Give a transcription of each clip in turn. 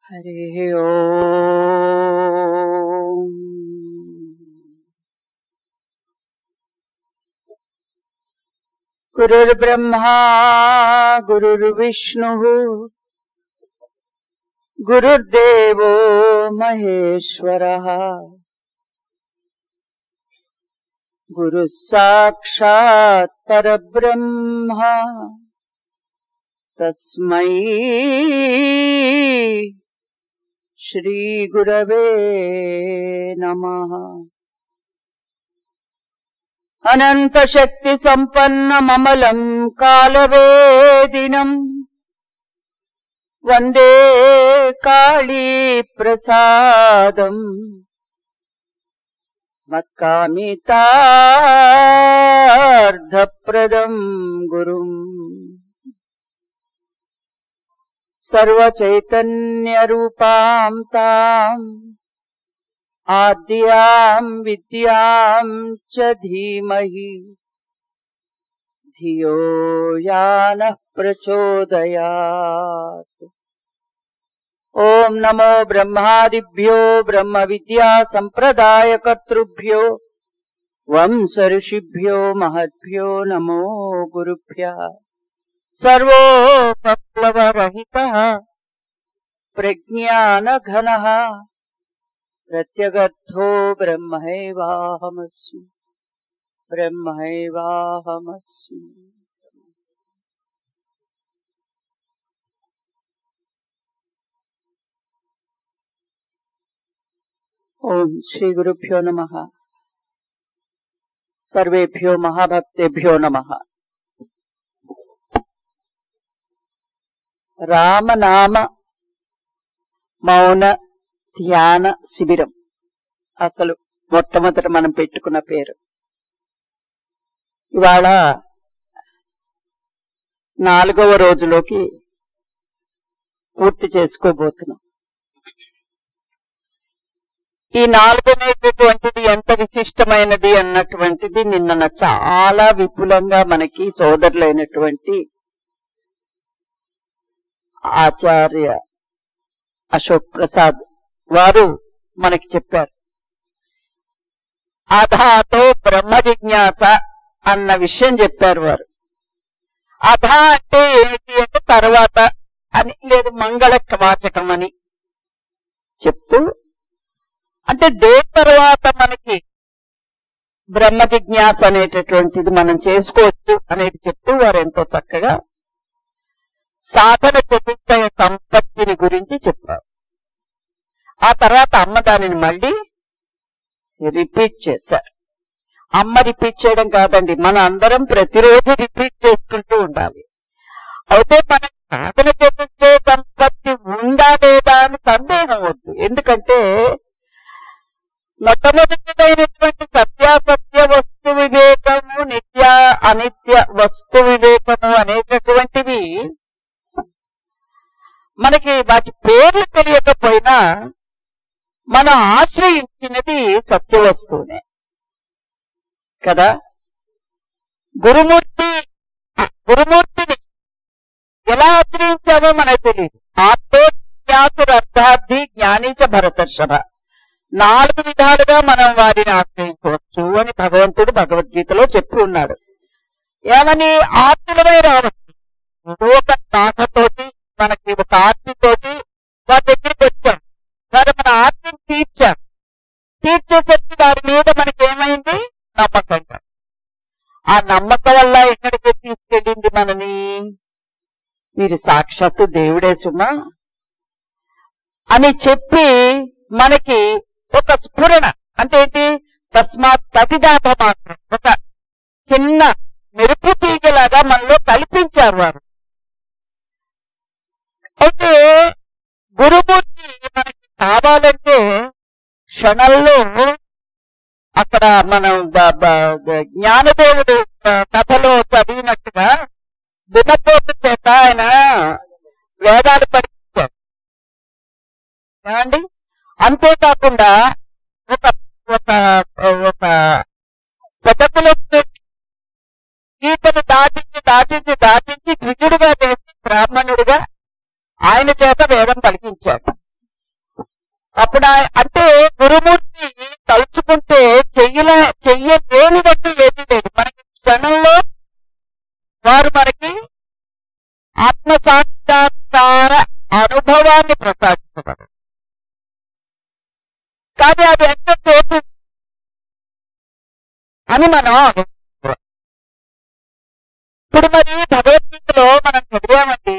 हरिः ओम् गुरुर्ब्रह्मा गुरुर्विष्णुः गुरुर्देवो महेश्वरः गुरुः साक्षात् परब्रह्मा तस्मै श्रीगुरवे नमः अनन्तशक्तिसम्पन्नममलम् कालवेदिनम् वन्दे काळीप्रसादम् मत्कामितार्धप्रदम् गुरुम् सर्वचैतन्यरूपाम् ताम् आद्याम् विद्याम् च धीमहि धियो यानः प्रचोदयात् ॐ नमो ब्रह्मादिभ्यो ब्रह्मविद्या सम्प्रदायकर्तृभ्यो वंश ऋषिभ्यो महद्भ्यो नमो गुरुभ्यः सर्वोपप्लवरहितः प्रज्ञानघनः प्रत्यगर्थो ब्रह्मैवाहमस्मि ब्रह्मैवाहमस्मि ఓం శ్రీ గురుభ్యో నమ సర్వేభ్యో మహాభక్తేభ్యో నమ రామనామ మౌన ధ్యాన శిబిరం అసలు మొట్టమొదట మనం పెట్టుకున్న పేరు ఇవాళ నాలుగవ రోజులోకి పూర్తి చేసుకోబోతున్నాం ఈ నాలుగనేటటువంటిది ఎంత విశిష్టమైనది అన్నటువంటిది నిన్న చాలా విపులంగా మనకి సోదరులైనటువంటి ఆచార్య అశోక్ ప్రసాద్ వారు మనకి చెప్పారు అధాతో బ్రహ్మ జిజ్ఞాస అన్న విషయం చెప్పారు వారు అధ అంటే ఏంటి అంటే తర్వాత అని లేదు మంగళ వాచకం అని చెప్తూ అంటే దేని తర్వాత మనకి బ్రహ్మ జిజ్ఞాస అనేటటువంటిది మనం చేసుకోవచ్చు అనేది చెప్తూ వారు ఎంతో చక్కగా సాధన చతుష్టయ సంపత్తిని గురించి చెప్పారు ఆ తర్వాత అమ్మ దానిని మళ్ళీ రిపీట్ చేశారు అమ్మ రిపీట్ చేయడం కాదండి మన అందరం ప్రతిరోజు రిపీట్ చేసుకుంటూ ఉండాలి అయితే మన సాధన చతుష్టయ సంపత్తి ఉందా లేదా అని సందేహం వద్దు ఎందుకంటే మొట్టమొదటిదైనటువంటి సత్యాసత్య వస్తు వివేకము నిత్య అనిత్య వస్తు వివేకము అనేటటువంటివి మనకి వాటి పేర్లు తెలియకపోయినా మనం ఆశ్రయించినది సత్య వస్తువునే కదా గురుమూర్తి గురుమూర్తిని ఎలా ఆశ్రయించామో మనకు తెలియదు ఆత్మోత్యాసురర్థార్థి జ్ఞానీచ భరతర్షభ నాలుగు విధాలుగా మనం వారిని ఆశ్రయించవచ్చు అని భగవంతుడు భగవద్గీతలో చెప్పి ఉన్నాడు ఏమని ఆత్మలమై రావచ్చు ఒక దాహతోటి మనకి ఒక ఆర్తితోటి వారి దగ్గరికి వచ్చాం వారు మన ఆర్తిని తీర్చారు తీర్చేసరికి వారి మీద మనకి ఏమైంది నమ్మకంగా ఆ నమ్మకం వల్ల ఎక్కడికి తీసుకెళ్ళింది మనని మీరు సాక్షాత్తు దేవుడే సుమా అని చెప్పి మనకి ఒక స్ఫురణ అంటే ఏంటి తస్మాత్ తదిదాత మాత్రం ఒక చిన్న మెరుపు తీగలాగా మనలో కల్పించారు వారు అయితే గురుమూర్తి మనకి కావాలంటే క్షణంలో అక్కడ మనం బ- బ- జ్ఞానదేవుడు కథలో చదివినట్టుగా దున్నపోతు చేత ఆయన వేదాలు പഠിపించారు ఏమండి అంతేకాకుండా ఒక ఒక ఒక పెద్దకుల గీతను దాటించి దాటించి దాటించి ద్విజుడుగా చేసి బ్రాహ్మణుడిగా ఆయన చేత వేదం పలికించాడు అప్పుడు ఆ- అంటే గురుమూర్తి తలుచుకుంటే చెయ్యలే చెయ్యలేనిదంటూ ఏమీ లేదు మనకి క్షణంలో వారు మనకి ఆత్మ సాక్షాత్కార అనుభవాన్ని ప్రసాదించగలరు కానీ అది ఎంత సేపు అని మనం ఆలోచించుకోవాలి. ఇప్పుడు మరి భగవద్గీతలో మనం చదివామండి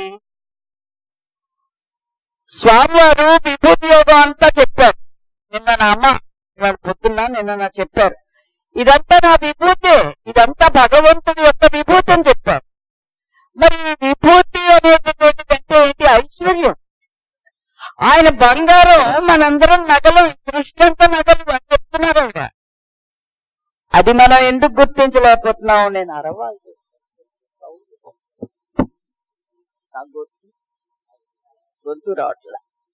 స్వామివారు విభూతి యోగం అంతా చెప్పారు నిన్న నా అమ్మ ఇవాళ పొద్దున్న నిన్న నా చెప్పారు ఇదంతా నా విభూతే ఇదంతా భగవంతుడి యొక్క విభూతి అని చెప్పారు మరి ఈ విభూతి అనేటటువంటిది అంటే ఏంటి ఐశ్వర్యం ఆయన బంగారం మనందరం నగలు ఈ సృష్టి అంతా నగలు అని చెప్తున్నారు ఆవిడ అది మనం ఎందుకు గుర్తించలేకపోతున్నాం నేను అరవాలి నా గొంతు గొంతు రావట్లే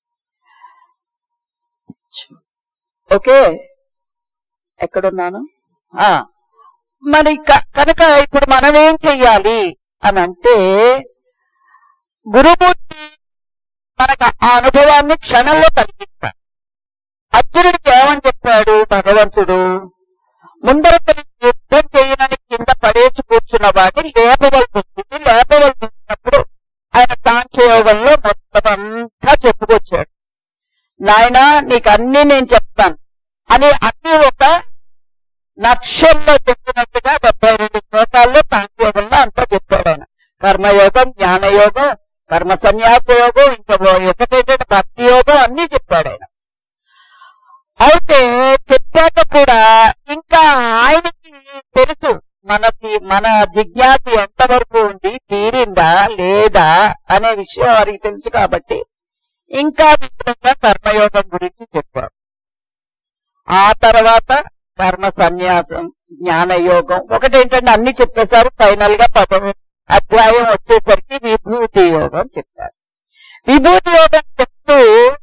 ఓకే ఎక్కడున్నాను ఆ మరి క- కనుక ఇప్పుడు మనం ఏం చెయ్యాలి అని అంటే గురుమూర్తి మనకు ఆ అనుభవాన్ని క్షణంలో కలిగిస్తాడు అర్జునుడికి ఏమని చెప్పాడు భగవంతుడు ముందర యుద్ధం చేయడానికి కింద పడేసి కూర్చున్న వాడిని లేపవలసి వస్తుంది లేపవలసి వచ్చినప్పుడు ఆయన సాంఖ్యయోగంలో మొత్తం అంతా చెప్పుకొచ్చాడు నాయనా నీకు అన్ని నేను చెప్తాను అని అన్ని ఒక నక్షల్లో చెప్పినట్టుగా డెబ్బై రెండు శ్లోకాల్లో సాంఖ్యయోగంలో అంతా చెప్పాడు ఆయన కర్మయోగం జ్ఞానయోగం కర్మ సన్యాస యోగం ఇంకా ఒకటేంటే భక్తి యోగం అన్ని చెప్పాడు ఆయన అయితే చెప్పాక కూడా ఇంకా ఆయనకి తెలుసు మనకి మన జిజ్ఞాస ఎంతవరకు ఉంది తీరిందా లేదా అనే విషయం వారికి తెలుసు కాబట్టి ఇంకా విపులంగా కర్మయోగం గురించి చెప్పారు ఆ తర్వాత కర్మ సన్యాసం జ్ఞానయోగం ఒకటేంటంటే అన్ని చెప్పేశారు ఫైనల్ గా పదవ అధ్యాయం వచ్చేసరికి విభూతి యోగం చెప్పారు విభూతి యోగం చెప్తూ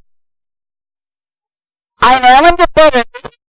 ఆయన ఏమని చెప్పారండి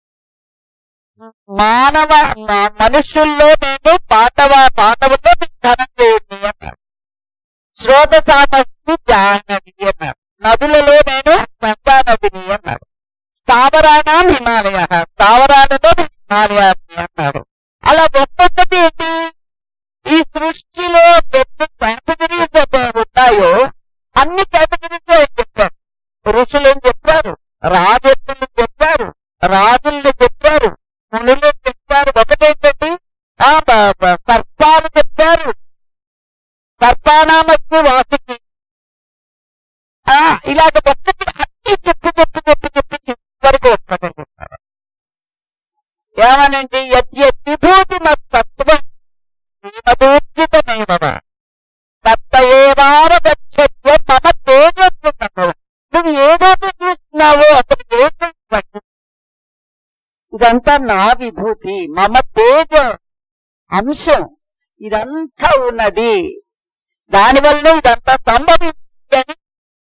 మానవ మ- మనుషుల్లో నేను పాటవ పాటవుల్లో నేను ధనంజయుడిని అన్నారు శ్రోత సామస్తి జాహ్నవి అన్నారు నదులలో నేను గంగా నదిని అన్నారు స్థావరాణం హిమాలయ స్థావరాలలో నేను హిమాలయాన్ని అన్నాడు అలా ఒక్కొక్కటి ఏంటి ఈ సృష్టిలో ఎన్ని కేటగిరీస్ ఉన్నాయో అన్ని కేటగిరీస్ లో చెప్పారు ఋషులని చెప్పారు రాజులను చెప్పారు రాజుల్ని చెప్పారు మునులు చెప్పారు ఒకటేంటండి ఆ బ- బ- సర్పాలు చెప్పారు సర్పానామస్సు వాసుకి ఆ ఇలాగ ఒక్కటి అన్ని చెప్పి చెప్పి చెప్పి చెప్పి చివరికి ఒక్కటే చెప్పారు ఏమనండి యద్యత్ విభూతి మత్ సత్వం శ్రీమదూర్జితమేవ తత్తయేవావగచ్చత్వ మమ తేజస్సు సంభవం నువ్వు ఏదైతే చూస్తున్నావో అతను తేజస్సు పట్టు ఇదంతా నా విభూతి మమ తేజ అంశం ఇదంతా ఉన్నది దానివల్ల ఇదంతా సంభవించి అని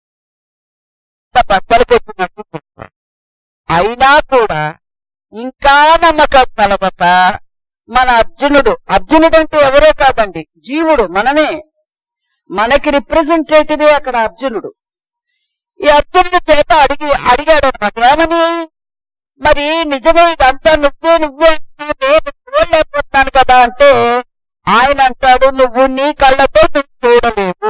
బట్టలు పెట్టినట్టు చెప్పాడు అయినా కూడా ఇంకా నమ్మకం కలవక మన అర్జునుడు అర్జునుడు అంటే ఎవరో కాదండి జీవుడు మనమే మనకి రిప్రజెంటేటివే అక్కడ అర్జునుడు ఈ అర్జునుడి చేత అడిగి అడిగాడు అనమాట ఏమని మరి నిజమే ఇదంతా నువ్వే నువ్వే అంటే నేను చూడలేకపోతున్నాను కదా అంటే ఆయన అంటాడు నువ్వు నీ కళ్ళతో నువ్వు చూడలేవు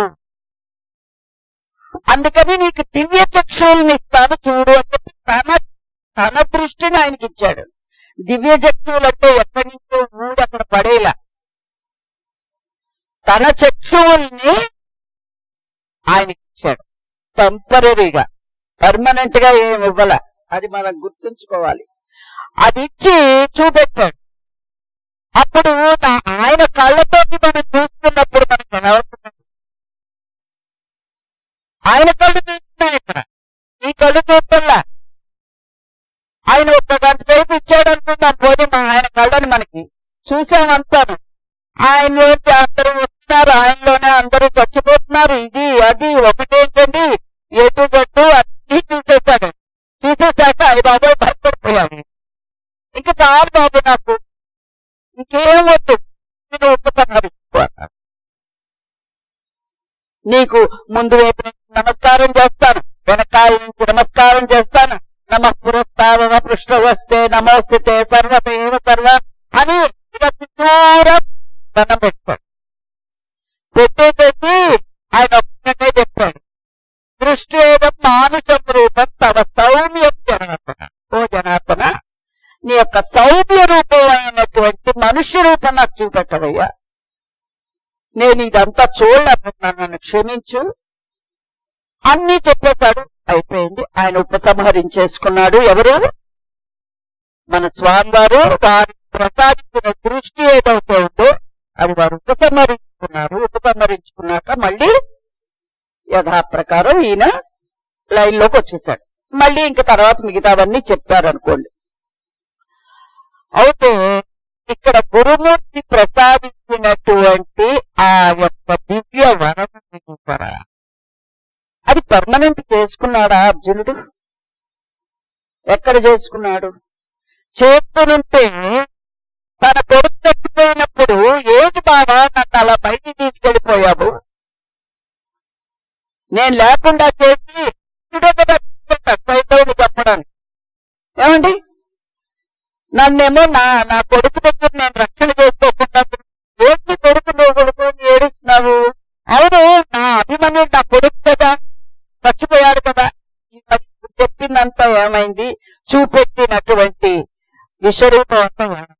అందుకని నీకు దివ్య చక్షువుల్ని ఇస్తాను చూడు అని చెప్పి తన తన దృష్టిని ఆయనకి ఇచ్చాడు దివ్య చక్షువులు అంటే ఎక్కడి నుంచో ఊడి అక్కడ పడేలా తన చక్షువుల్ని ఆయనకి ఇచ్చాడు టెంపరీగా పర్మనెంట్ గా ఏమి ఇవ్వాల అది మనం గుర్తుంచుకోవాలి అది ఇచ్చి చూపెట్టాడు అప్పుడు నా- ఆయన కళ్ళతోటి మనం చూస్తున్నప్పుడు మనకు ఎలా అవుతుంది ఆయన కళ్ళు చూస్తున్నాయి ఇక్కడ ఈ కళ్ళు చూస్తున్నా ఆయన ఒక్క గంట సేపు ఇచ్చాడు అనుకుందాం పోనీ మా ఆయన కళ్ళని మనకి చూసామంతాను ఆయనలోకి అందరూ వస్తున్నారు ఆయనలోనే అందరూ చచ్చిపోతున్నారు ఇది అది ఒకటేంటండి ఎటు జట్టు అన్ని చూసేశాడు చూసేశాక అది బాబు భయపడిపోయాడు ఇంకా చాలు బాబు నాకు ఇంకేం వద్దు నేను ఉపసంహరించుకో అన్నాడు. నీకు ముందు వైపు నుంచి నమస్కారం చేస్తాను వెనకాల నుంచి నమస్కారం చేస్తాను పృష్ఠవస్తే నమోస్తే సర్వదేవ సర్వ అని ఇలా చుట్టూరా దండం పెట్టుకోడు పెట్టేసేసి ఆయన ఒక్కటే చెప్పాడు దృష్టేదం మానుషం రూపం తవ సౌమ్యం జనార్దన ఓ జనార్దన నీ యొక్క సౌమ్య రూపమైనటువంటి మనుష్య రూపం నాకు చూపెట్టవయ్యా నేను ఇదంతా చూడలేకపోతున్నాను నన్ను క్షమించు అన్ని చెప్పేశాడు అయిపోయింది ఆయన ఉపసంహరించేసుకున్నాడు ఎవరు మన స్వామివారు వారి ప్రసాదించిన దృష్టి ఏదైతే ఉందో అది వారు ఉపసంహరించుకున్నారు ఉపసంహరించుకున్నాక మళ్ళీ యథాప్రకారం ఈయన లైన్ లోకి వచ్చేసాడు మళ్ళీ ఇంక తర్వాత మిగతావన్నీ చెప్పారనుకోండి అయితే ఇక్కడ గురుమూర్తి ప్రసాదించినటువంటి ఆ యొక్క దివ్య వరం చూసారా అది పర్మనెంట్ చేసుకున్నాడా అర్జునుడు ఎక్కడ చేసుకున్నాడు చేస్తునుంటే తన కొడుకు చచ్చిపోయినప్పుడు ఏది బాగా నన్ను అలా బయటికి తీసుకెళ్లిపోయావు నేను లేకుండా చేసి ఇప్పుడే కదా తీసుకెళ్తా సైతవుని చెప్పడానికి ఏమండి నన్నేమో నా నా కొడుకు దగ్గర నేను రక్షణ చేసుకోకుండా ఏంటి కొడుకు నువ్వు కొడుకు అని ఏడుస్తున్నావు అవును నా అభిమన్యుడు నా కొడుకు కదా చచ్చిపోయాడు కదా అది చెప్పిందంతా ఏమైంది చూపెట్టినటువంటి విశ్వరూపం అంతా ఏమైంది?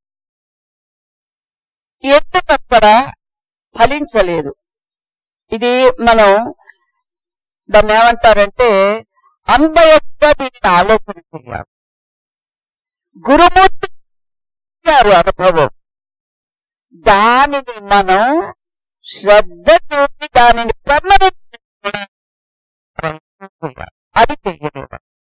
ఎందుకు అక్కడ ఫలించలేదు ఇది మనం దాన్ని ఏమంటారంటే అన్వయస్గా దీన్ని ఆలోచన చేయాలి గురుమూర్తి గారు అనుభవం దానిని మనం శ్రద్ధ చూసి దానిని permanent చేసుకోవడానికి ప్రయత్నం చేయాలి. అది చెయ్యలేదు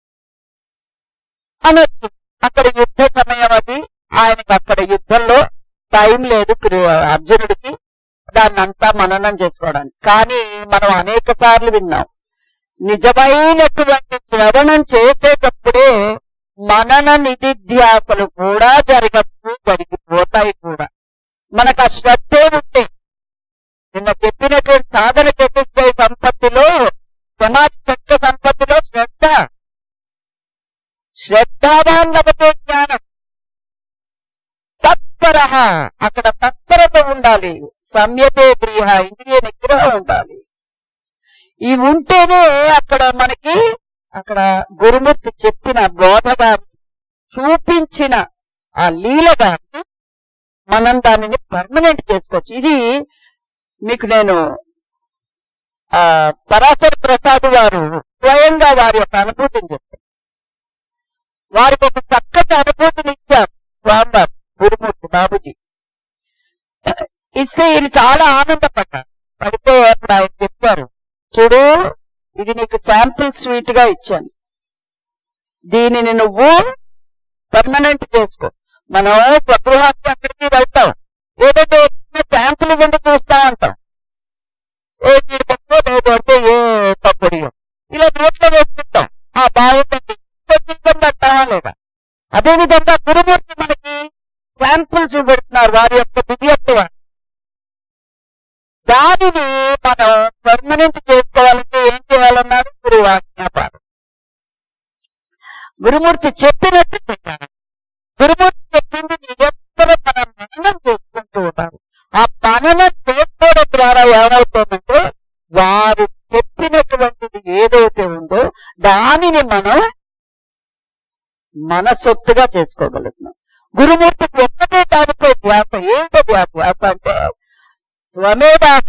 అనొచ్చు అక్కడ యుద్ధ సమయం అది ఆయనకి అక్కడ యుద్ధంలో టైం లేదు కృ- అర్జునుడికి దాన్ని అంతా మననం చేసుకోవడానికి కానీ మనం అనేక సార్లు విన్నాం నిజమైనటువంటి శ్రవణం చేసేటప్పుడే మనన నిధిధ్యాసలు కూడా జరగచ్చు జరిగిపోతాయి కూడా మనకు ఆ శ్రద్ధే ఉంటే నిన్న చెప్పినటువంటి సాధన చతుష్టయ సంపత్తిలో సమాధి చక్ర సంపత్తిలో శ్రద్ధ శ్రద్ధావాన్ లభతే జ్ఞానం తత్పర అక్కడ తత్పరత ఉండాలి సంయతే ప్రియ ఇంద్రియ నిగ్రహం ఉండాలి ఇవి ఉంటేనే అక్కడ మనకి అక్కడ గురుమూర్తి చెప్పిన బోధగా చూపించిన ఆ లీలగా మనం దానిని పర్మనెంట్ చేసుకోవచ్చు ఇది మీకు నేను ఆ పరాశర ప్రసాద్ వారు స్వయంగా వారి యొక్క అనుభూతిని చెప్పారు వారికి ఒక చక్కటి అనుభూతిని ఇచ్చారు స్వామివారు గురుమూర్తి బాబుజీ ఇస్తే ఈయన చాలా ఆనందపడ్డారు పడితే అప్పుడు ఆయన చెప్పారు చూడు ఇది నీకు శాంపిల్ స్వీట్ గా ఇచ్చాను దీనిని నువ్వు పర్మనెంట్ చేసుకో మనం స్వగృహానికి అక్కడికి వెళ్తాం ఏదో శాంపుల్ ఇవ్వండి చూస్తా ఉంటాం ఏ జీడిపప్పు లేదు అంటే ఏ పప్పుడి ఇలా నోట్లో వేసుకుంటాం ఆ బాగుందండి కొంచెం పెట్టామా లేదా అదేవిధంగా గురుమూర్తి మనకి శాంపుల్ చూపెడుతున్నారు వారి యొక్క దివ్యత్వ దానిని మనం పర్మనెంట్ చేసుకోవాలంటే ఏం చేయాలన్నారు గురువు ఆజ్ఞాపాలు గురుమూర్తి చెప్పినట్టు చేయాలి గురుమూర్తి చెప్పింది నిరంతరం మనం మననం చేసుకుంటూ ఉంటారు ఆ మననం చేసుకోవడం ద్వారా ఏమవుతుందంటే వారు చెప్పినటువంటిది ఏదైతే ఉందో దానిని మనం మన సొత్తుగా చేసుకోగలుగుతున్నాం గురుమూర్తికి ఒక్కటే దానిపై ధ్యాస ఏంటది ఆ ధ్యాస అంటే త్వమేవాహ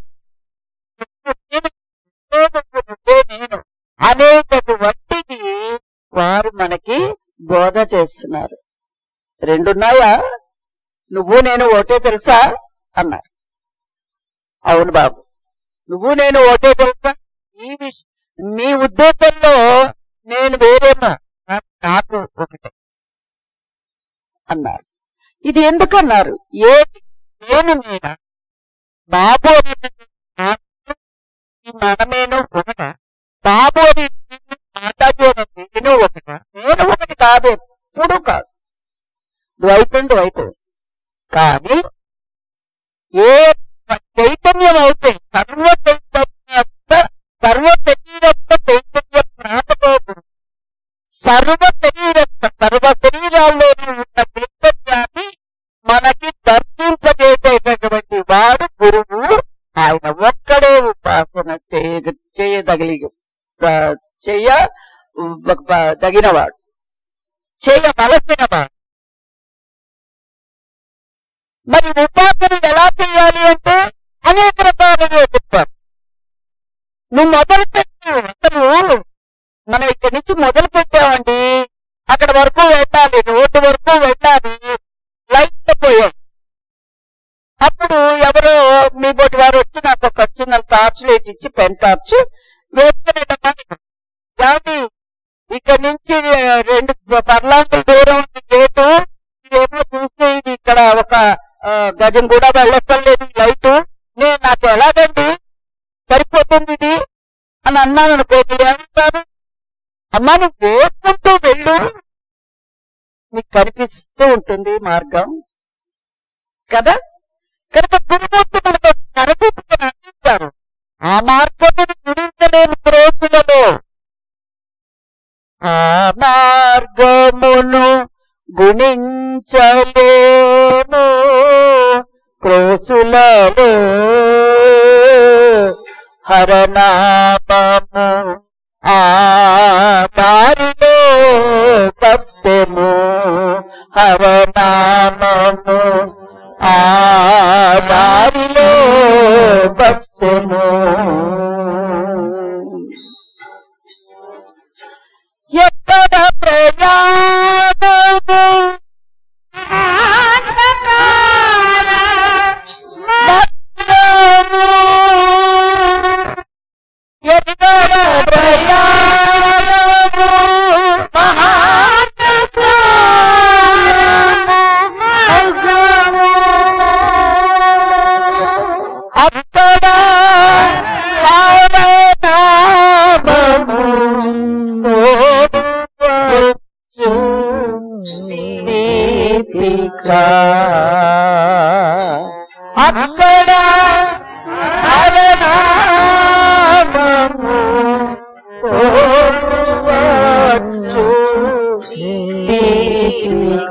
నేను అనేటటువంటిది వారు మనకి బోధ చేస్తున్నారు రెండున్నాయా నువ్వు నేను ఒకటే తెలుసా అన్నారు అవును బాబు నువ్వు నేను ఒకటే తెలుసా ఈ విష మీ ఉద్దేశంలో నేను వేరేమా నా- నాకు ఒకటే అన్నారు ఇది ఎందుకన్నారు ఏది నేను నేనా బాబు అనేది నాకు, ఈ మనమేను ఒకట బాబు అనేది మాతాజీ అనేది నేను ఒకట నేను ఒకటి కాదు ఎప్పుడు కాదు ద్వైతం ద్వైతం కానీ ఏ చైతన్యం అయితే సర్వ చైతన్య సర్వ శరీరస్థ చైతన్య ప్రాతకోపు సర్వ శరీరస్థ సర్వ చేయదగిలి చెయ్య తగినవాడు చేయవలసినవాడు మరి ఉపాసన ఎలా చేయాలి అంటే అనేక రకాలుగా చెప్తారు నువ్వు మొదలు పెట్టు అసలు మనం ఇక్కడి నుంచి మొదలు పెట్టామండి అక్కడ వరకు వెళ్ళాలి రోడ్డు వరకు వెళ్ళాలి లైట్ పోయాం అప్పుడు ఎవరో మీ బోటి వారు వచ్చి నాకు ఒక చిన్న టార్చ్ లైట్ ఇచ్చి పెన్ టార్చ్ వేసుకునేటమ్మా ఏమండి ఇక్కడ నుంచి రెండు పర్లాంగుల దూరం ఉంది గేటు ఇదేమో చూస్తే ఇది ఇక్కడ ఒక ఆ, గజం కూడా వెళ్ళక్కర్లేదు ఈ లైటు నేను నాకు ఎలాగండి సరిపోతుంది ఇది అని అన్నాను అనుకో మీరు ఏమంటారు అమ్మా నువ్వు వేసుకుంటూ వెళ్ళు నీకు కనిపిస్తూ ఉంటుంది మార్గం కదా కనుక గురుమూర్తి మనకు కనిపించుకుని అందించారు ఆ మార్గమును గురించలేని రోజులలో ఆ మార్గమును గుణించలేము క్రోసులలో హరనామము ఆ దారిలో తప్పెము హరనామము ఆ దారిలో తప్పెము ఎక్కడ ప్రయాణము మధ్యము ఎక్కడ ప్రయాణము అక్కడ నామము తోడువచ్చు దీపిక అక్కడ హరనామము తోడువచ్చు దీపిక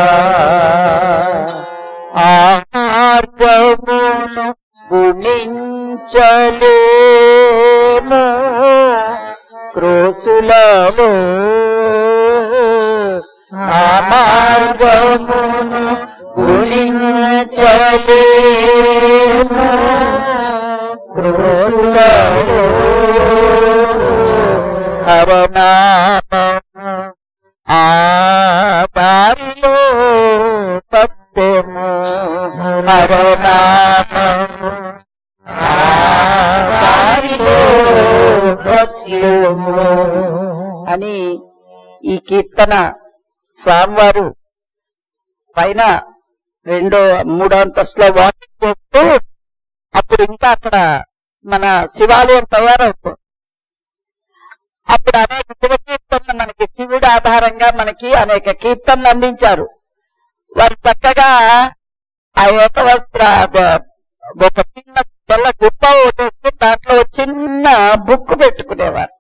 ఆ మార్గమును గుణించలేము క్రోసులలో ఆ మార్గమును గుణించలేము క్రోసులలో హరనామము ఆ దారిలో తప్పెము హరనామము ఆ దారిలో తప్పెము అని ఈ కీర్తన స్వామివారు పైన రెండో మూడో అంతస్తులో వాకింగ్ చేస్తూ అప్పుడు ఇంకా అక్కడ మన శివాలయం తయారవుతుంది అప్పుడు అనేక శివ కీర్తనలు మనకి శివుడు ఆధారంగా మనకి అనేక కీర్తనలు అందించారు వారు చక్కగా ఆ ఏక వస్త్ర బ- ఒక చిన్న తెల్ల గుప్ప ఒకటి వేసుకుని దాంట్లో ఒక చిన్న బుక్ పెట్టుకునేవారు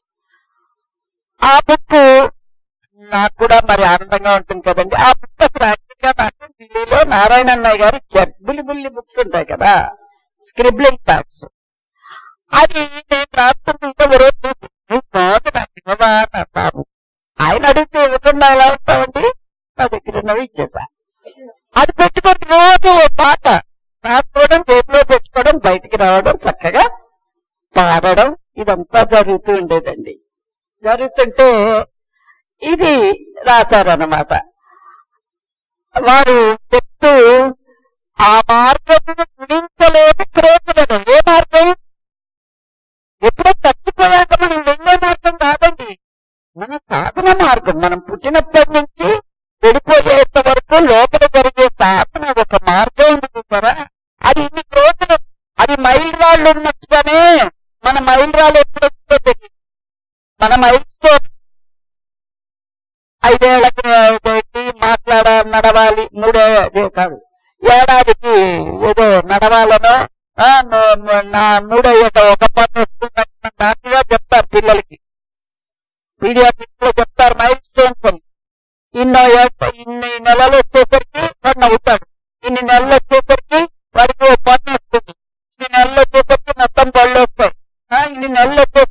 ఆ బుక్ నాకు కూడా మరి ఆనందంగా ఉంటుంది కదండి ఆ బుక్ అసలు యాక్చువల్ గా నాకు ఢిల్లీలో నారాయణ అన్నయ్య గారి చెబ్బులి బుల్లి బుక్స్ ఉంటాయి కదా స్క్రిబ్లింగ్ ప్యాడ్స్ అది నేను రాస్తుంటే ఒక రోజు చూసి, "నువ్వు బాగా నాకు ఇవ్వవా అని అన్నారు ఆయన అడిగితే ఇవ్వకుండా ఎలా ఉంటామండి నా దగ్గర ఉన్నవి ఇచ్చేసా అది పెట్టుకొని రోజు ఓ పాట రాసుకోవడం జేబులో పెట్టుకోవడం బయటికి రావడం చక్కగా పాడడం ఇదంతా జరుగుతూ ఉండేదండి జరుగుతుంటే ఇది రాశారన్నమాట వారు చెప్తూ ఆ మార్గమును గుణించలేదు క్రోతులను ఏ మార్గం ఎప్పుడో చచ్చిపోయాక మనం వెళ్ళే మార్గం కాదండి మన సాధన మార్గం మనం పుట్టినప్పటి నుంచి వెళ్ళిపోయేంత వరకు లోపల జరిగే సాధన ఒక మార్గం ఉంది చూసారా అది ఇన్ని రోజులు అది మైల్ రాళ్ళు ఉన్నట్టుగానే మన మైల్ రాళ్ళు ఎప్పుడు వస్తుందో తెలియదు మన మైల్ స్టోన్ ఐదేళ్లకి పెట్టి మాట్లాడ నడవాలి మూడే అదే కాదు ఏడాదికి ఏదో నడవాలనో ఆ, న- నా మూడో ఏట ఒక పన్ను వస్తుందని దాంట్లో చెప్తారు పిల్లలకి పీడియాట్రిక్స్ లో చెప్తారు మైల్ స్టోన్స్ అని ఇన్నో ఏట ఇన్ని నెలలు వచ్చేసరికి పన్ను అవుతాడు ఇన్ని నెలలు వచ్చేసరికి వాడికి ఓ పన్ను వస్తుంది ఇన్ని నెలలు వచ్చేసరికి మొత్తం పళ్ళు వస్తాయి ఆ, ఇన్ని నెలలు వచ్చే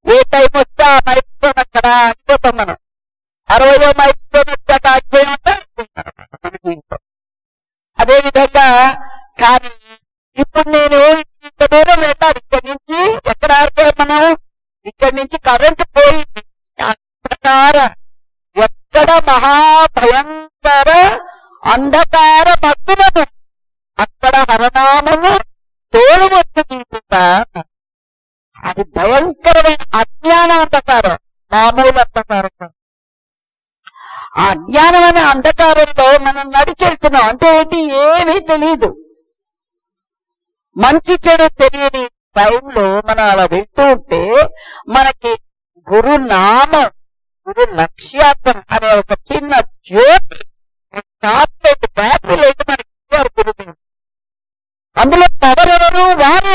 ఏ టైం వస్తే ఆ మైల్స్టోన్ అక్కడ అయిపోతాం మనం అరవయో మైల్స్టోన్ వచ్చాక ఆగిపోయినట్టు మనకి ఇంట్లో అదే విధంగా కానీ ఇప్పుడు నేను ఇంత దూరం వెళ్ళాలి ఇక్కడి నుంచి ఎక్కడ ఆడిపోయాం మనం ఇక్కడి నుంచి కరెంట్ పోయింది అంధకార ఎక్కడ మహాభయంకర అంధకార మత్తులను అక్కడ హరనామము తోలు వచ్చి తీసుకుంటా అది భయంకరమైన అజ్ఞాన అంధకారం మామూలు అంధకారం కాదు. ఆ అజ్ఞానం అనే అంధకారంలో మనం నడిచెళ్తున్నాం అంటే ఏంటి ఏమీ తెలియదు మంచి చెడు తెలియని టైంలో మనం అలా వెళ్తూ ఉంటే మనకి గురు నామం గురు లక్ష్యార్థం అనే ఒక చిన్న జ్యోతి కార్పెట్ బ్యాటరీ లేదు మనకి ఇచ్చారు గురువు అందులో పవర్ ఎవరు వారు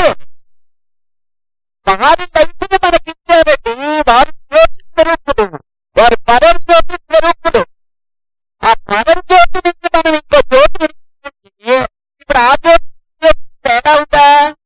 వారి లైఫ్ని మనకి ఇచ్చారండి వారి జ్యోతి స్వరూపుడు వారి పవర్ జ్యోతి స్వరూపుడు ఆ పవర్ జ్యోతి నుంచి మనం ఇంకో జ్యోతి ఇప్పుడు ఆ జ్యోతి జ్యోతి తేడా ఉందా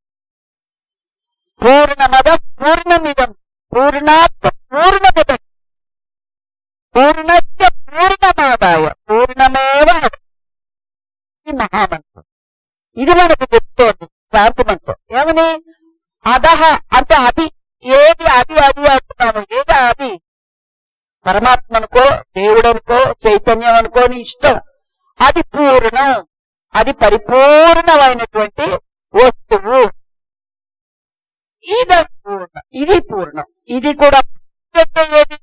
పూర్ణమద పూర్ణమిదం పూర్ణాత్మ పూర్ణమిదం పూర్ణస్య పూర్ణమాదాయ పూర్ణమేవ ఈ మహామంత్రం ఇది మనకు చెప్తోంది శాంతి మంత్రం ఏమని అదహ అంటే అది ఏది అది అది అంటున్నాము ఏది అది పరమాత్మ అనుకో దేవుడు అనుకో చైతన్యం అనుకో నీ ఇష్టం అది పూర్ణం అది పరిపూర్ణమైనటువంటి వస్తువు ఇది పూర్ణం ఇది పూర్ణం ఇది కూడా అంటే ఏది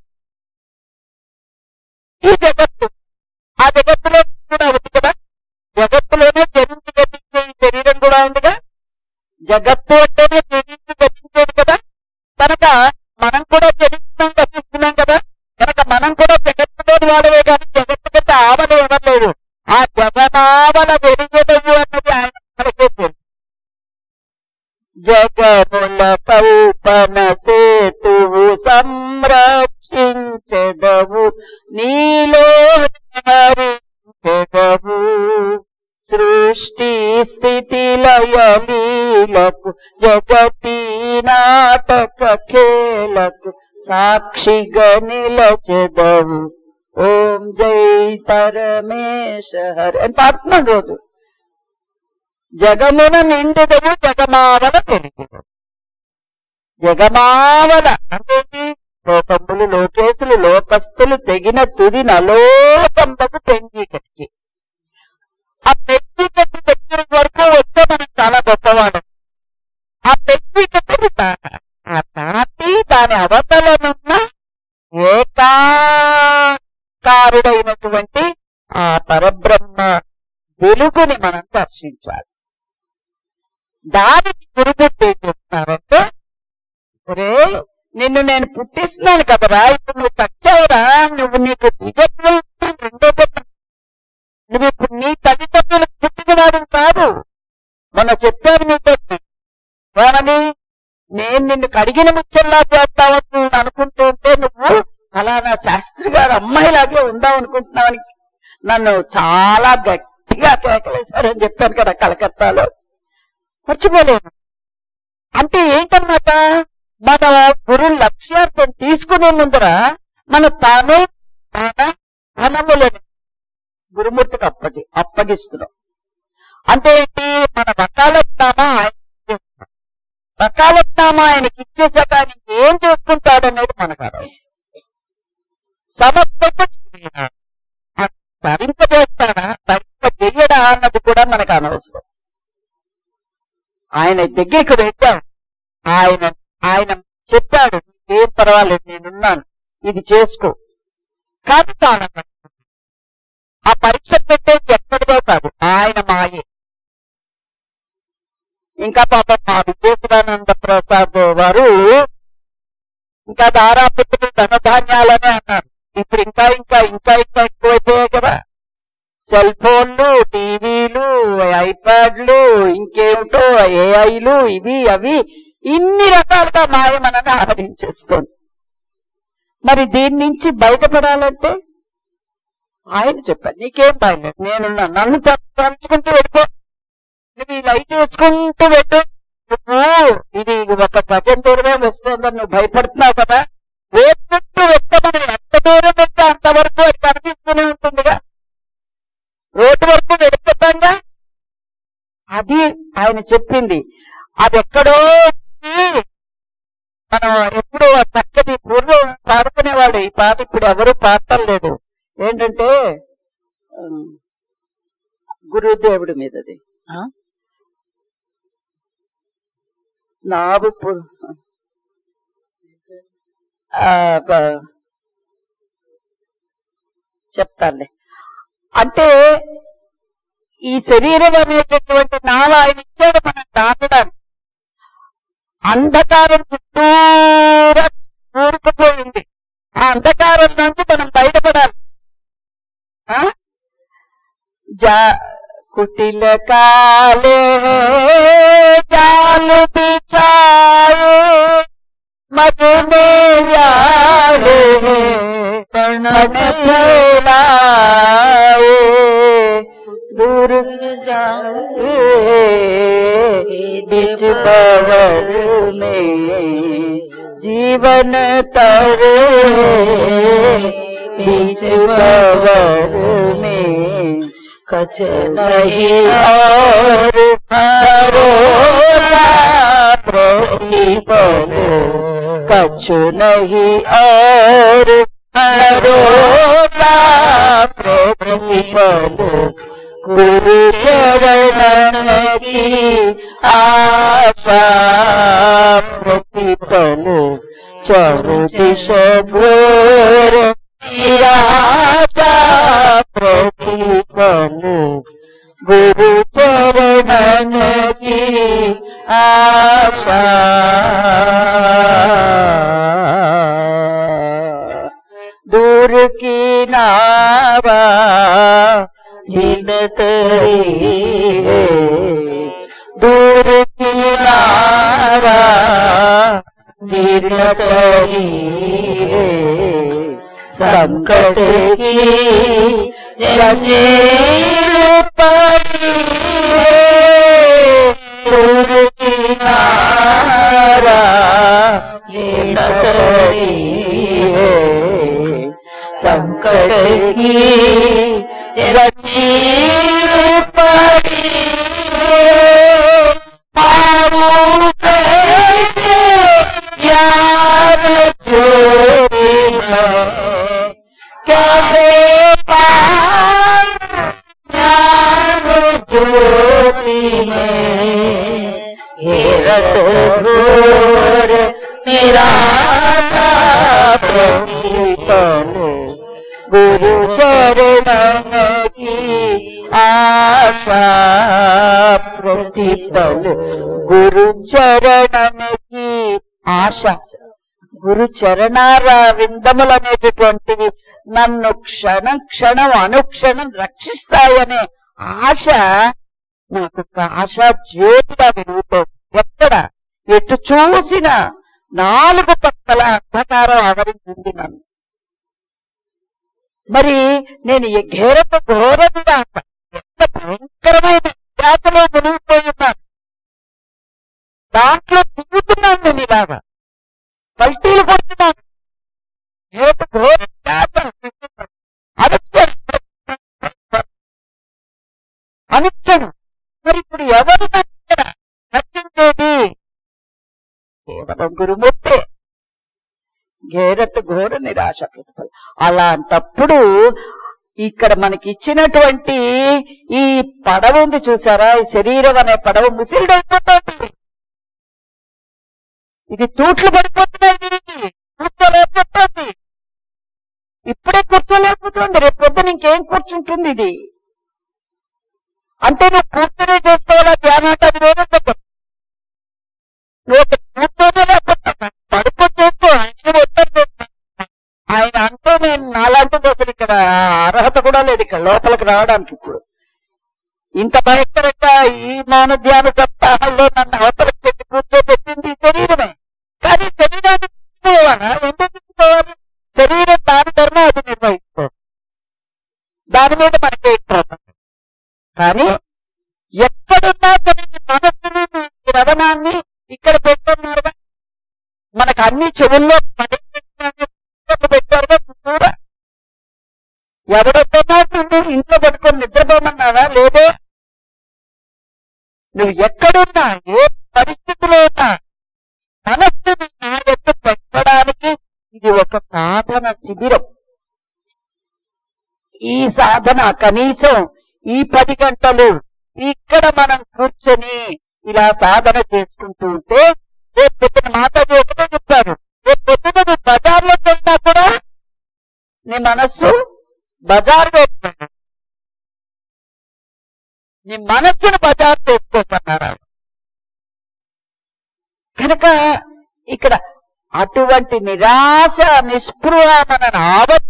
ఈ జగత్తు ఆ జగత్తులో కూడా ఉంది కదా జగత్తులోనే జనించి గతించే ఈ శరీరం కూడా ఉందిగా జగత్తు అంటేనే జనించి గతించేది కదా కనుక మనం కూడా జనిస్తున్నాం గతిస్తున్నాం కదా కనుక మనం కూడా జగత్తులోని వాడవే కానీ జగత్తు కంటే ఆవలు ఇవ్వలేదు ఆ జగనావల వెలుగెదవు అన్నది ఆయన మనకే తెలుసు జగముల కల్పన సేతువు సంరక్షించెదవు నీలో హరించెదవు సృష్టి స్థితి లయలీలకు జగతి నాటక ఖేలకు సాక్షిగా నిలచెదవు ఓం జై పరమేశ హరి అని పాడుతున్నాడు రోజు జగమున నిండుదవు జగమావల పెరుగుదవు జగమావల అంటే లోకములు లోకేశులు లోకస్తులు తెగిన తుది నలోకంబకు పెంచీకటికి ఆ పెంచీకటి దగ్గర వరకు వస్తే మనం చాలా గొప్పవాడు ఆ పెంచీకటిని దాటాలి ఆ దాటి దాని అవతలనున్న ఏకాకారుడైనటువంటి ఆ పరబ్రహ్మ వెలుగుని మనం దర్శించాలి దానికి గురుబుద్ధి ఏం చెప్తున్నారంటే ఒరే నిన్ను నేను పుట్టిస్తున్నాను కదరా ఇప్పుడు నువ్వు తచ్చావురా నువ్వు నీకు నిజత్వం రెండో పుట్ట నువ్వు ఇప్పుడు నీ తల్లిదండ్రులకు పుట్టినవాడు కాదు మొన్న చెప్పారు నీతో ఏమని నేను నిన్ను కడిగిన ముచ్చల్లా చేస్తావని నువ్వు అనుకుంటూ ఉంటే నువ్వు ఫలానా శాస్త్రి గారు అమ్మాయిలాగే ఉందాం అనుకుంటున్నావని నన్ను చాలా గట్టిగా కేకలేశారని చెప్పాను కదా కలకత్తాలో మర్చిపోలేను అంటే ఏంటన్నమాట మన గురు లక్ష్యార్థం తీసుకునే ముందర మన తాను తన ధనములను గురుమూర్తికి అప్పగి అప్పగిస్తున్నాం అంటే ఏంటి మన వకాలత్నామా ఆయన ఇచ్చేస్తున్నాం. వకాలత్నామా ఆయనకి ఇచ్చేసాక ఆయన ఏం చేసుకుంటాడు అనేది మనకు అనవసరం సమర్పణ భరింపజేస్తాడా భరింప చెయ్యడా అన్నది కూడా మనకు అనవసరం ఆయన దగ్గరికి వెళ్ళాం ఆయన ఆయన చెప్పాడు ఏం పర్వాలేదు నేనున్నాను ఇది చేసుకో కాదు తాళం కట్టుకుంది. ఆ పరీక్ష పెట్టేది ఎక్కడిదో కాదు ఆయన మాయే ఇంకా పాప మా విజేశ్వరానంద ప్రసాద్ వారు ఇంకా దారాపుత్రులు ధనధాన్యాలనే అన్నారు ఇప్పుడు ఇంకా ఇంకా ఇంకా ఇంకా ఎక్కువైపోయాయి కదా సెల్ ఫోన్లు టీవీలు ఐప్యాడ్లు ఇంకేమిటో ఏఐలు ఇవి అవి ఇన్ని రకాలుగా మాయ మనల్ని ఆవరించేస్తుంది మరి దీని నుంచి బయటపడాలంటే ఆయన చెప్పారు నీకేం భయం లేదు నేనున్నా నన్ను తలుచుకుంటూ వెళ్ళిపో నువ్వు ఈ లైట్ వేసుకుంటూ వెళ్ళు నువ్వు ఇది ఒక గజం దూరమే వస్తుందని నువ్వు భయపడుతున్నావు కదా ఓట్టు వెళ్తామని ఎంత దూరం వెళ్తే అంతవరకు అది కనిపిస్తూనే ఉంటుందిగా రోడ్డు వరకు వెళ్ళిపోతాంగా అది ఆయన చెప్పింది అది ఎక్కడో ఉంది. మనం ఎప్పుడు ఆ చక్కటి పూర్వం పాడుకునేవాడు ఈ పాట ఇప్పుడు ఎవరు పాడటం లేదు ఏంటంటే ఉమ్, గురుదేవుడి మీదది ఆ? నావు పు- ఆ, బ- చెప్తానులే అంటే ఈ శరీరం అనేటటువంటి నావ ఆయన ఇచ్చాడు మనం దాటడానికి అంధకారం చుట్టూరా కూరుకుపోయింది ఆ అంధకారం నుంచి మనం బయటపడాలి ఆ? జా కుటిల కాలే జాలు బిछाए मत में यारे पण फैलाए दूर जाए बीच बवर में जीवन तरे बीच बवर में कछ नहीं और भरोसा प्रतिपल कछु नहीं और भरोसा प्रतिपल गुरु चरण की आशा प्रतिपल चरु दिश घोर निराशा प्रतिपल गुरु चरण की आशा दूर की नावा हिलत रही है दूर की नावा हिलत रही है संकट की जंजीर पड़ी है दूर की नारा जीणत रही है संकट की जंजीर पड़ी है पाऊं कैसे यार चोरी है कैसे पार ज्ञान ज्योति में हेरत घोर निराशा प्रतिपल गुरु चरण की आशा प्रतिपल गुरु चरण की ఆశ గురు చరణార విందములు అనేటటువంటివి నన్ను క్షణం క్షణం అనుక్షణం రక్షిస్తాయనే ఆశ నాకు ఒక ఆశా జ్యోతిగా వెలుగుతోంది ఎక్కడ ఎటు చూసిన నాలుగు పక్కల అంధకారం ఆవరించింది నన్ను మరి నేను ఈ ఘేరత ఘోరముగా ఎంత భయంకరమైన జాతలో మునిగిపోయి ఉన్నాను దాంట్లో దిగుతున్నాను నేను ఇలాగా పల్టీలు కొడుతున్నాను ఘేరత ఘోర జాత అనుక్షణం అనుక్షణం మరి ఇప్పుడు ఎవరు నన్ను ఇక్కడ రక్షించేది కేవలం గురుమూర్తే ఘేరత్ ఘోర నిరాశ ప్రతిఫలం అలాంటప్పుడు ఇక్కడ మనకి ఇచ్చినటువంటి ఈ పడవ ఉంది చూసారా ఈ శరీరం అనే పడవ ముసిరిడైపోతుంది ఇది తూట్లు పడిపోతున్నాయి దీనికి కూర్చోలేకపోతుంది ఇప్పుడే కూర్చోలేకపోతుంది రేపు పొద్దున ఇంకేం కూర్చుంటుంది ఇది అంటే నువ్వు కూర్చొనే చేసుకోవాలా ధ్యానం అంటే అది వేరే సంగతి. నువ్వు ఒక కూర్చోనే లేకపోతే పడుకో చేసుకో ఆయన వద్దని ఆయన అంటే నేను నాలాంటిది అసలు ఇక్కడ అర్హత కూడా లేదు ఇక్కడ లోపలికి రావడానికి ఇప్పుడు ఇంత భయంకరంగా ఈ మౌన ధ్యాన సప్తాహంలో నన్ను అవతలకు పెట్టి కూర్చోబెట్టింది ఈ శరీరమే కానీ శరీరాన్ని తీసుకోవాలా ఎందుకు తీసుకోవాలి శరీరం దాని ధర్మ అది నిర్వహిస్తుంది దాని మీద మనకి ప్రాబ్లం కానీ ఎక్కడున్నా సరే ఈ మనస్సుని ఈ శ్రవణాన్ని చెవుల్లో పది పెట్టారుగా చుట్టూరా ఎవడొద్దన్నా నువ్వు ఇంట్లో పట్టుకొని నిద్రపోమన్నారా లేదే నువ్వు ఎక్కడున్నా ఏ పరిస్థితిలో ఉన్నా మనస్సుని నా యొక్క పెట్టడానికి ఇది ఒక సాధన శిబిరం ఈ సాధన కనీసం ఈ పది గంటలు ఇక్కడ మనం కూర్చొని ఇలా సాధన చేసుకుంటూ ఉంటే రేపు పొద్దున మాతాజీ ఒకటే చెప్పారు రేపు పొద్దున నువ్వు బజార్లోకి వెళ్ళినా కూడా నీ మనస్సు బజార్ వేస్తాను నీ మనస్సును బజార్ చేసుకోమన్నారు కనుక ఇక్కడ అటువంటి నిరాశ నిస్పృహ మన ఆవత్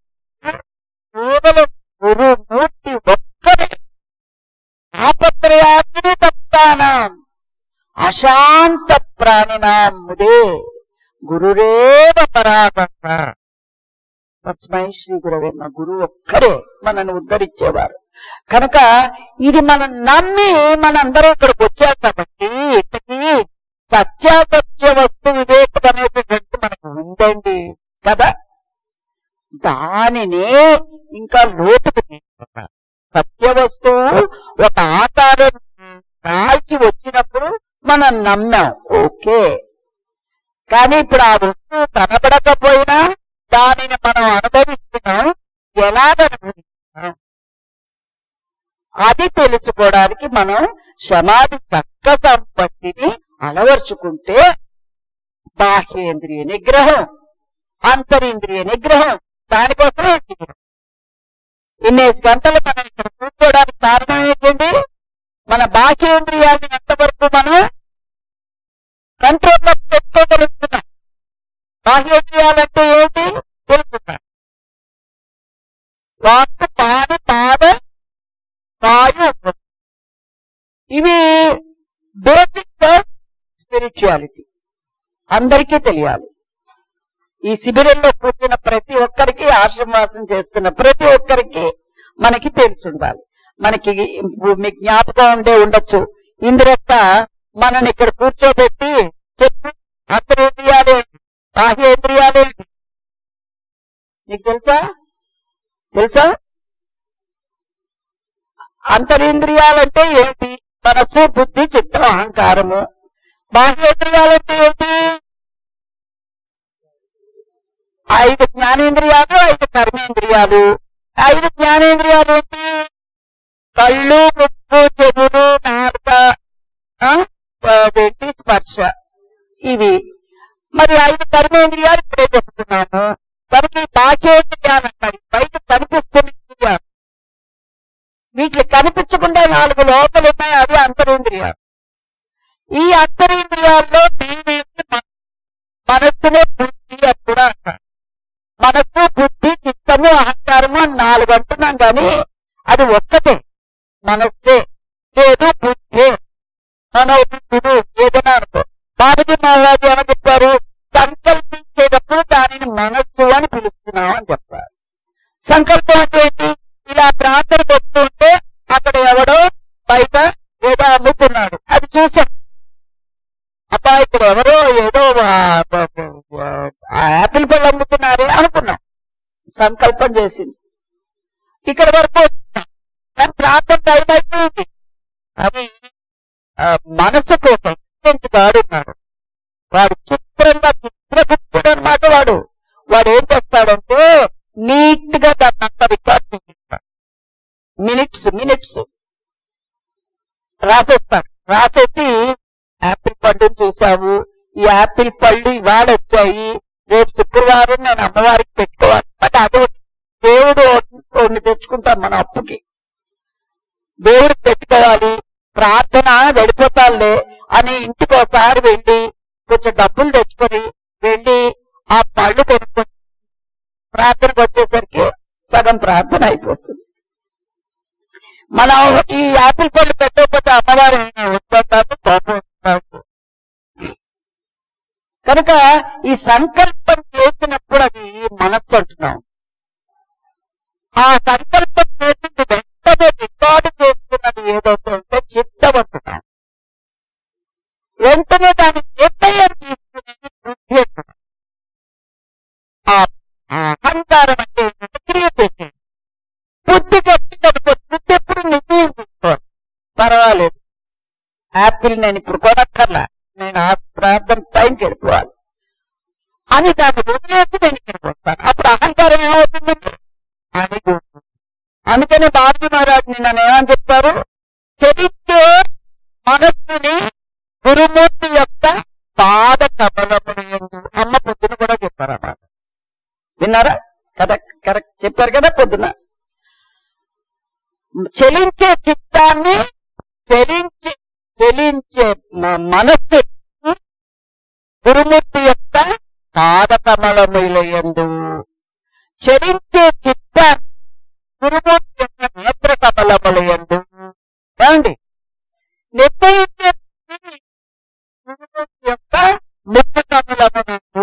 కేవలం గురుమూర్తి ఒక్కడే ఆపత్రయాగ్ని తప్తానాం అశాంత ప్రాణినాం ముదే గురురేవ పరాగంగ తస్మై శ్రీ గురవే మా గురువు ఒక్కడే మనల్ని ఉద్ధరించేవారు కనుక ఇది మనం నమ్మి మనందరం ఇక్కడికి వచ్చాం కాబట్టి ఇంతకీ సత్యాసత్య వస్తు వివేకం అనేటువంటి మనకు ఉందండి కదా దానినే ఇంకా లోతుకు తీసుకున్నారు సత్య వస్తువు ఒక ఆకారం కాల్చి వచ్చినప్పుడు మనం నమ్మాం ఓకే కానీ ఇప్పుడు ఆ వస్తువు కనబడకపోయినా దానిని మనం అనుభవిస్తున్నాం ఎలాగ అనుభవిస్తున్నాం అది తెలుసుకోవడానికి మనం సమాధి చక్క సంపత్తిని అలవర్చుకుంటే బాహ్యేంద్రియ నిగ్రహం అంతరింద్రియ నిగ్రహం దానికోసమే శిబిరం ఇన్నేసి గంటలు మనం ఇక్కడ కూర్చోడానికి కారణం ఏంటండి మన బాహ్యేంద్రియాన్ని ఎంతవరకు మనం కంట్రోల్లో పెట్టుకోగలుగుతున్నాం బాహ్యేంద్రియాలంటే ఏంటి తెలుసుకున్నాం వాక్కు పాద పాద వాయు ఇవి బేసిక్స్ ఆఫ్ స్పిరిచువాలిటీ అందరికీ తెలియాలి ఈ శిబిరంలో కూర్చున్న ప్రతి ఒక్కరికి ఆశ్రమవాసం చేస్తున్న ప్రతి ఒక్కరికి మనకి తెలిసి ఉండాలి మనకి మీకు జ్ఞాపకం ఉండే ఉండొచ్చు ఇందురక్క మనని ఇక్కడ కూర్చోబెట్టి చెప్పి అంతరేంద్రియాలేంటి బాహ్యేంద్రియాలేంటి నీకు తెలుసా తెలుసా అంతరింద్రియాలంటే ఏంటి మనస్సు బుద్ధి చిత్తం అహంకారము బాహ్యేంద్రియాలంటే ఏంటి ఐదు జ్ఞానేంద్రియాలు ఐదు కర్మేంద్రియాలు ఐదు జ్ఞానేంద్రియాలు ఏంటి కళ్ళు ముక్కు చెవులు నాలుక ఆ, అదేంటి స్పర్శ ఇవి మరి ఐదు కర్మేంద్రియాలు ఇప్పుడే చెప్తున్నాము మనకి బాహ్యేంద్రియాలు అంటారు బయట కనిపిస్తున్న ఇంద్రియాలు వీటికి కనిపించకుండా నాలుగు లోపలు ఉన్నాయి అవి అంతరేంద్రియాలు ఈ అంతరేంద్రియాల్లో నేనేంటి మన- మనస్సునే బుద్ధి అని కూడా అంటారు మనస్సు బుద్ధి చిత్తము అహంకారము అని నాలుగు అంటున్నాం కానీ అది ఒక్కటే మనస్సే లేదు బుద్ధి మనోబుద్ధుడు ఏదైనా అనుకో బాబుజీ మహారాజు ఏమని చెప్పారు సంకల్పించేటప్పుడు దానిని మనస్సు అని పిలుస్తున్నాం అని చెప్పారు సంకల్పం అంటే ఏంటి ఇలా ప్రార్థన వస్తుంటే అక్కడ ఎవడో బయట ఏదో అమ్ముతున్నాడు అది చూసాం అబ్బా ఇక్కడ ఎవరో ఏదో ఆ- ఆ యాపిల్ పళ్ళు అమ్ముతున్నారే అనుకున్నాం సంకల్పం చేసింది ఇక్కడ వరకు వచ్చినాం. కానీ ప్రార్థన టైం అయిపోయింది అది ఆ, మనసుకు ఒక ఎక్స్టెంట్ గాడున్నాడు వాడు చిత్రంగా చిత్రగుప్తుడు అనమాట వాడు వాడు ఏం చేస్తాడంటే నీట్ గా దాన్ని అంతా రికార్డ్ చేసిస్తాడు మినిట్స్ మినిట్స్ రాసేస్తాడు రాసేసి యాపిల్ పండుని చూసాము ఈ యాపిల్ పళ్ళు ఇవాళ వచ్చాయి రేపు శుక్రవారం నేను అమ్మవారికి పెట్టుకోవాలి అంటే అదే దేవుడు కొన్ని తెచ్చుకుంటాం మన అప్పుకి దేవుడికి పెట్టుకోవాలి ప్రార్థన వెళ్ళిపోతానులే అని ఇంటికి ఒకసారి వెళ్ళి కొంచెం డబ్బులు తెచ్చుకొని వెళ్ళి ఆ పళ్ళు కొనుక్కొని ప్రార్థనకు వచ్చేసరికి సగం ప్రార్థన అయిపోతుంది మనం ఈ యాపిల్ పళ్ళు పెట్టకపోతే అమ్మవారు వస్తుంటారు కోపం వస్తారు కనుక ఈ సంకల్పం చేసినప్పుడు అది మనస్సు అంటున్నాం ఆ సంకల్పం చేసింది వెంటనే రికార్డు చేస్తున్నది ఏదైతే ఉంటే చిత్తం అంటున్నాం వెంటనే దాని నిర్ణయం తీసుకునేది బుద్ధి అంటున్నాం ఆ అహంకారం అంటే ఏంటంటే క్రియ చేసేది బుద్ధి చెప్తుంది బుద్ధి ఎప్పుడు నిర్ణయం తీసుకోవాలి పర్వాలేదు యాపిల్ నేను ఇప్పుడు కొనక్కర్లా నేను ఆ ప్రార్థన టైంకి వెళ్ళిపోవాలి అని దాన్ని వదిలేసి నేను ఇక్కడికి వస్తాను అప్పుడు అహంకారం ఏమవుతుందండి అది పోతుంది. అందుకనే బాబు మహారాజ్ నిన్న ఏమని చెప్పారు చరిత్రే మనస్సుని గురుమూర్తి యొక్క పాద కమలములు ఎందు అమ్మ పొద్దున కూడా చెప్పారు అన్నమాట విన్నారా కదా కరెక్ట్ చెప్పారు కదా పొద్దున చెలించే చిత్తాన్ని చెలించి చెలించే మ- మనస్సు గురుమూర్తి యొక్క పాద కమలముల ఎందు చెలించే చిత్తాన్ని గురుమూర్తి యొక్క నేత్ర కమలముల ఎందు ఏమండి నిర్ణయించే స్థితి గురుమూర్తి యొక్క ముఖ కమలమునందు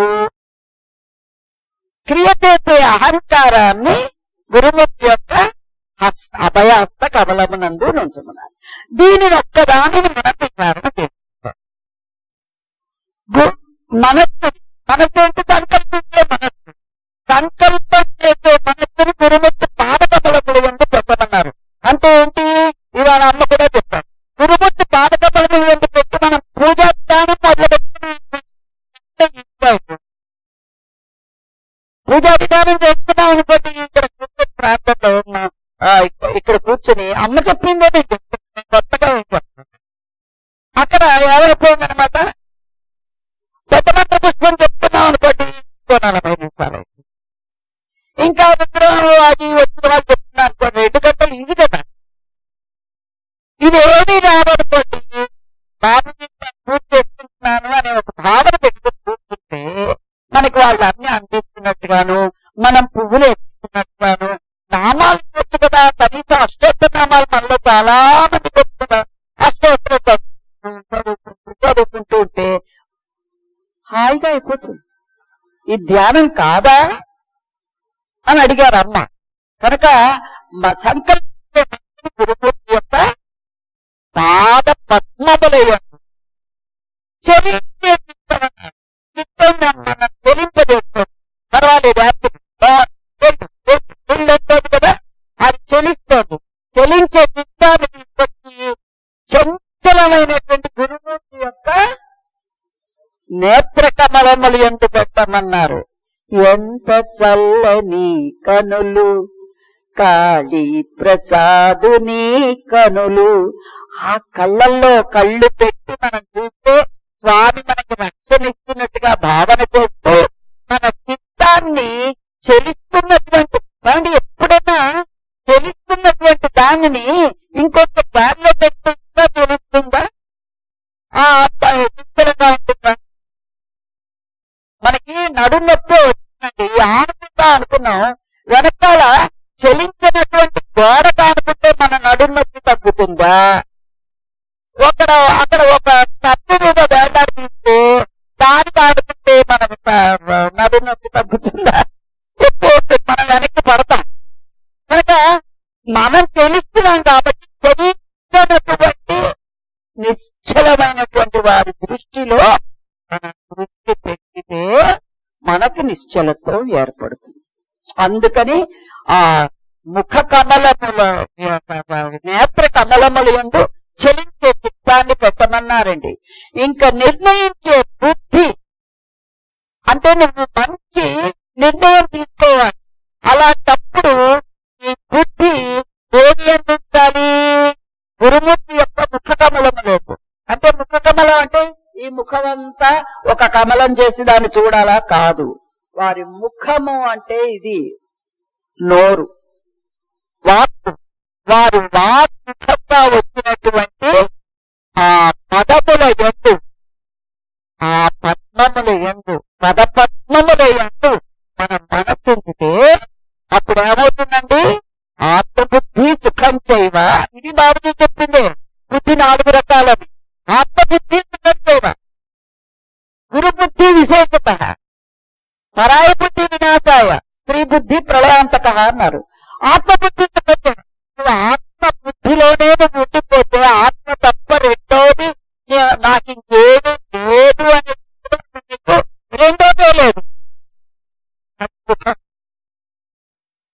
క్రియ చేసే అహంకారాన్ని గురుమూర్తి యొక్క హస్- అభయహస్త కమలమునందు నుంచమన్నారు దీనిని ఒక్కదానిని మనం విచారణ చేసుకుంటాం గు- మనస్సు మనస్సు అంటే సంకల్పించే మనస్సు సంకల్పం చేసే మనస్సుని గురుమూర్తి పాదకమలములు ఎందు పెట్టమన్నారు అంటే ఏంటి ఇవాళ అమ్మ కూడా చెప్పారు గురుమూర్తి పాదకమలములు ఎందు పెట్టి మనం పూజా స్థానం మొదలుపెట్టిన పూజా విధానం చేస్తున్నాం అనుకోండి ఇక్కడ కూర్చొని ప్రాంతంలో ఉన్న ఆ, ఇక్క- ఇక్కడ కూర్చొని అమ్మ చెప్పిందే నేను చెప్తున్నాను. కొత్తగా ఏం చెప్తున్నాను అక్కడ ఏమైపోయిందనమాట పెద్ద మంత్ర పుష్పం చెప్తున్నాం అనుకోండి ఇంకో నలభై నిమిషాలు అయింది. ఇంకా విగ్రహం అది వచ్చిన వాళ్ళు చెప్తున్నారు అనుకోండి రెండు గంటలు ఈజీ కదా ఇది ఏమీ రావనుకోండి బాబుజీ నేను పూజ చేసుకుంటున్నాను అనే ఒక భావన పెట్టుకుని కూర్చుంటే మనకి వాళ్ళు అన్ని అందిస్తున్నట్టుగాను మనం పువ్వులు ఎత్తుకున్నట్టుగాను నామాలు వచ్చు కదా కనీసం అష్టోత్తర నామాలు మనలో చాలా మంది చెప్తున్నారు అష్టోత్తర చదువుకుంటూ చదువుకుంటూ ఉంటే హాయిగా అయిపోతుంది ఈ ధ్యానం కాదా అని అడిగారు అమ్మ కనుక మ- సంకల్ప గురుమూర్తి యొక్క పాద పద్మములయ్యండి చెలించే చిత్తం అన్నారు. చిత్తం మనం చెలింపజేస్తుంది పర్వాలేదు యాక్టివ్ వెళ్ళొస్తుంది కదా అది చెలిస్తోంది చెలించే చిత్తాన్ని తీసుకొచ్చి చంచలమైనటువంటి గురుమూర్తి యొక్క నేత్ర కమలములు ఎందు పెట్టమన్నారు ఎంత చల్లని కనులు కాళీ ప్రసాదుని కనులు ఆ కళ్ళల్లో కళ్ళు పెట్టి మనం చూస్తే స్వామి మనకి రక్షణ ఇస్తున్నట్టుగా భావన చేస్తూ మన చిత్తాన్ని చెలిస్తున్నటువంటి ఏమండి ఎప్పుడైనా చెలిస్తున్నటువంటి దానిని ఇంకొక దానిలో పెట్టుకుంటా తెలుస్తుందా ఆ అబ్బాయి చిత్రంగా ఉంటుందా మనకి నడుము నొప్పి వచ్చిందండి ఆనుకుంటా అనుకున్నాం వెనకాల చెలించినటువంటి గోడ కానుకుంటే మన నడుము నొప్పి తగ్గుతుందా ఒక అక్కడ ఒక తప్పు మీద వేలాడి తీస్తే దాని కానుకుంటే మన నడుము నొప్పి తగ్గుతుందా ఎక్కువ అవుతుంది. మనం వెనక్కి పడతాం కనుక మనం తెలుస్తున్నాం కాబట్టి తెలిసినటువంటి నిశ్చలమైనటువంటి వారి దృష్టిలో మన దృష్టి పెట్టితే మనకు నిశ్చలత్వం ఏర్పడుతుంది అందుకని ఆ ముఖ కమలముల నేత్ర కమలములు ఎందు చెలించే చిత్తాన్ని పెట్టమన్నారండి ఇంకా నిర్ణయించే బుద్ధి అంటే నువ్వు మంచి నిర్ణయం తీసుకోవాలి అలాంటప్పుడు ఈ బుద్ధి ఏది అందించాలి గురుమూర్తి యొక్క ముఖ కమలము లేదు అంటే ముఖ కమలం అంటే ఈ ముఖం అంతా ఒక కమలం చేసి దాన్ని చూడాలా కాదు వారి ముఖము అంటే ఇది నోరు వాక్కు వారి వాక్ముఖంగా వచ్చినటువంటి ఆ పదముల ఎందు ఆ పద్మముల ఎందు పద పద్మముల ఎందు మనం మనస్సుంచితే అప్పుడు ఏమవుతుందండి ఆత్మబుద్ధి సుఖం చేయవ ఇది బాబుజీ చెప్పింది బుద్ధి నాలుగు రకాలని ఆత్మబుద్ధి సుఖం చేయవ గురు బుద్ధి విశేషత పరాయి బుద్ధి వినాశాయ స్త్రీ బుద్ధి ప్రళయాంతక అన్నారు ఆత్మబుద్ధి సుఖం చేయవ నువ్వు ఆత్మ బుద్ధిలోనే నువ్వు ఉండిపోతే ఆత్మ తప్ప రెండోది నే- నాకు ఇంకేది లేదు అని నీకు రెండోదే లేదు అది సుఖం